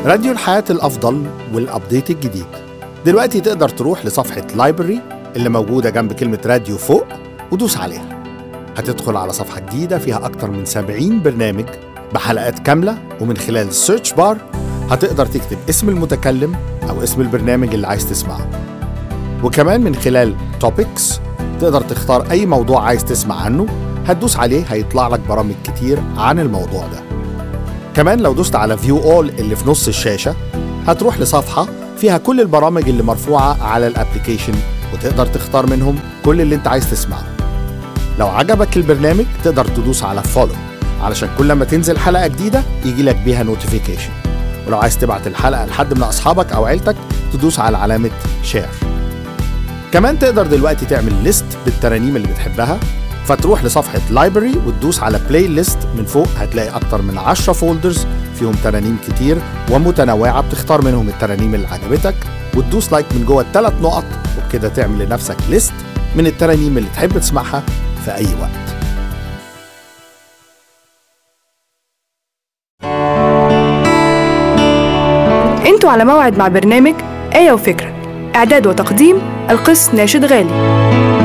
راديو الحياة الأفضل والأبديت الجديد دلوقتي تقدر تروح لصفحة لايبرري اللي موجودة جنب كلمة راديو فوق ودوس عليها هتدخل على صفحة جديدة فيها أكتر من 70 برنامج بحلقات كاملة ومن خلال السيرش بار هتقدر تكتب اسم المتكلم أو اسم البرنامج اللي عايز تسمعه وكمان من خلال توبكس تقدر تختار أي موضوع عايز تسمع عنه هتدوس عليه هيطلع لك برامج كتير عن الموضوع ده كمان لو دوست على فيو اول اللي في نص الشاشة هتروح لصفحة فيها كل البرامج اللي مرفوعة على الابليكيشن وتقدر تختار منهم كل اللي انت عايز تسمعه لو عجبك البرنامج تقدر تدوس على فولو علشان كل ما تنزل حلقة جديدة يجي لك بيها نوتيفيكيشن ولو عايز تبعت الحلقة لحد من أصحابك أو عيلتك تدوس على علامة شير كمان تقدر دلوقتي تعمل ليست بالترانيم اللي بتحبها فتروح لصفحة لايبرري وتدوس على بلاي ليست من فوق هتلاقي أكتر من 10 فولدرز فيهم ترانيم كتير ومتنوعة بتختار منهم الترانيم اللي عجبتك وتدوس لايك من جوه الثلاث نقط وبكده تعمل لنفسك ليست من الترانيم اللي تحب تسمعها في أي وقت انتوا على موعد مع برنامج آية وفكرة إعداد وتقديم القس ناشد غالي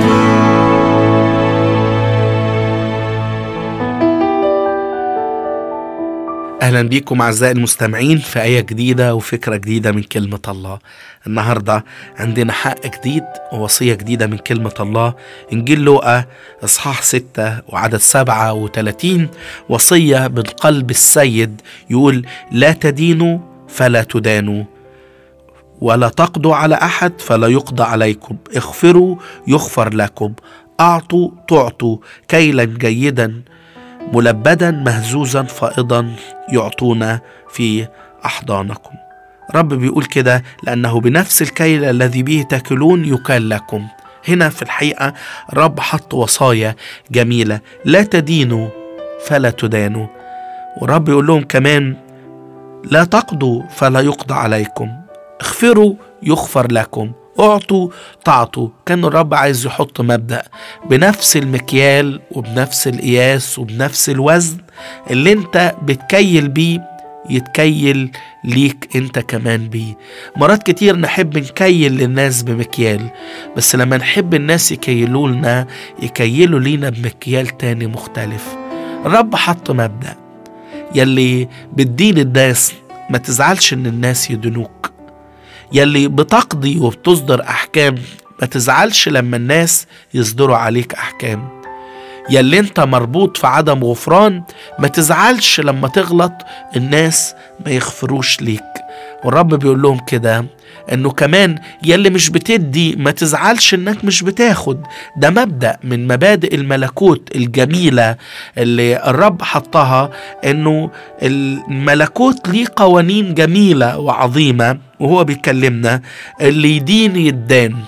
اهلا بيكم اعزائي المستمعين في ايه جديده وفكره جديده من كلمه الله النهارده عندنا حق جديد ووصيه جديده من كلمه الله انجيل لوقا اصحاح 6 وعدد 37 وصيه بالقلب السيد يقول لا تدينوا فلا تدانوا ولا تقضوا على احد فلا يقضى عليكم اغفروا يغفر لكم اعطوا تعطوا كيلا جيدا ملبدا مهزوزا فائضا يعطونا في احضانكم رب بيقول كده لانه بنفس الكيل الذي به تاكلون يكال لكم هنا في الحقيقه رب حط وصايا جميله لا تدينوا فلا تدانوا ورب يقول لهم كمان لا تقضوا فلا يقضى عليكم اغفروا يغفر لكم اعطوا تعطوا كان الرب عايز يحط مبدأ بنفس المكيال وبنفس القياس وبنفس الوزن اللي انت بتكيل بيه يتكيل ليك انت كمان بيه مرات كتير نحب نكيل للناس بمكيال بس لما نحب الناس يكيلوا لنا يكيلوا لينا بمكيال تاني مختلف الرب حط مبدأ يلي بتدين الناس ما تزعلش ان الناس يدنوك يلي بتقضي وبتصدر أحكام ما تزعلش لما الناس يصدروا عليك أحكام يلي انت مربوط في عدم غفران ما تزعلش لما تغلط الناس ما يغفروش ليك والرب بيقول لهم كده انه كمان يلي مش بتدي ما تزعلش انك مش بتاخد ده مبدأ من مبادئ الملكوت الجميلة اللي الرب حطها انه الملكوت ليه قوانين جميلة وعظيمة وهو بيكلمنا اللي يدين يدان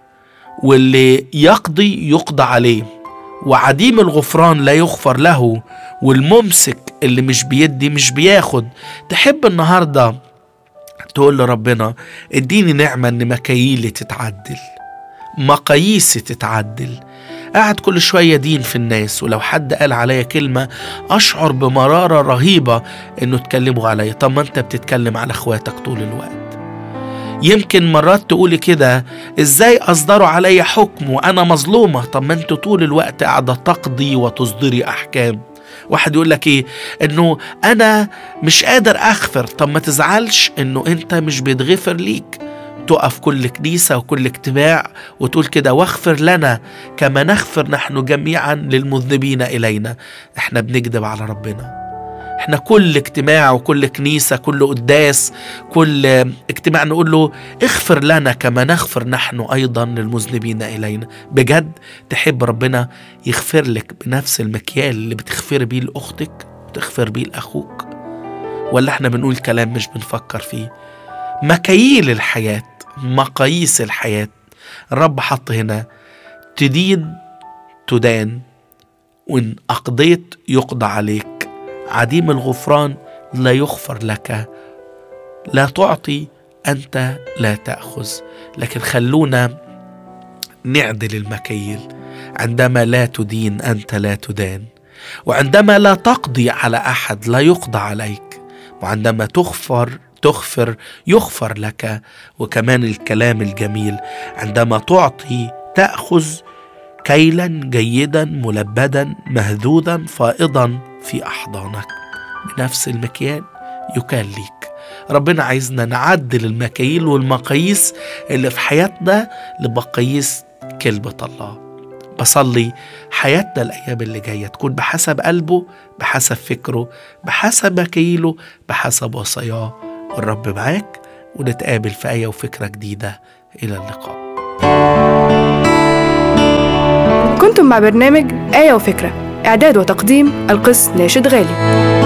واللي يقضي يقضى عليه وعديم الغفران لا يغفر له والممسك اللي مش بيدي مش بياخد تحب النهارده تقول لربنا اديني نعمة ان مكاييلي تتعدل مقاييسي تتعدل قاعد كل شوية دين في الناس ولو حد قال عليا كلمة أشعر بمرارة رهيبة إنه تكلموا عليا طب ما أنت بتتكلم على إخواتك طول الوقت يمكن مرات تقولي كده ازاي اصدروا عليا حكم وانا مظلومه طب ما انت طول الوقت قاعده تقضي وتصدري احكام واحد يقول لك ايه انه انا مش قادر اغفر طب ما تزعلش انه انت مش بيتغفر ليك تقف كل كنيسة وكل اجتماع وتقول كده واغفر لنا كما نغفر نحن جميعا للمذنبين إلينا احنا بنكذب على ربنا احنا كل اجتماع وكل كنيسة كل قداس كل اجتماع نقول له اغفر لنا كما نغفر نحن أيضا للمذنبين إلينا بجد تحب ربنا يغفر لك بنفس المكيال اللي بتغفر بيه لأختك وتغفر بيه لأخوك ولا احنا بنقول كلام مش بنفكر فيه مكاييل الحياة مقاييس الحياة الرب حط هنا تدين تدان وإن أقضيت يقضى عليك عديم الغفران لا يغفر لك لا تعطي انت لا تاخذ لكن خلونا نعدل المكاييل عندما لا تدين انت لا تدان وعندما لا تقضي على احد لا يقضى عليك وعندما تغفر تغفر يغفر لك وكمان الكلام الجميل عندما تعطي تأخذ كيلا جيدا ملبدا مهدودا فائضا في أحضانك بنفس المكيال يكال ليك ربنا عايزنا نعدل المكاييل والمقاييس اللي في حياتنا لمقاييس كلمة الله بصلي حياتنا الأيام اللي جاية تكون بحسب قلبه بحسب فكره بحسب مكاييله بحسب وصاياه والرب معاك ونتقابل في آية وفكرة جديدة إلى اللقاء كنتم مع برنامج آية وفكرة إعداد وتقديم القس ناشد غالي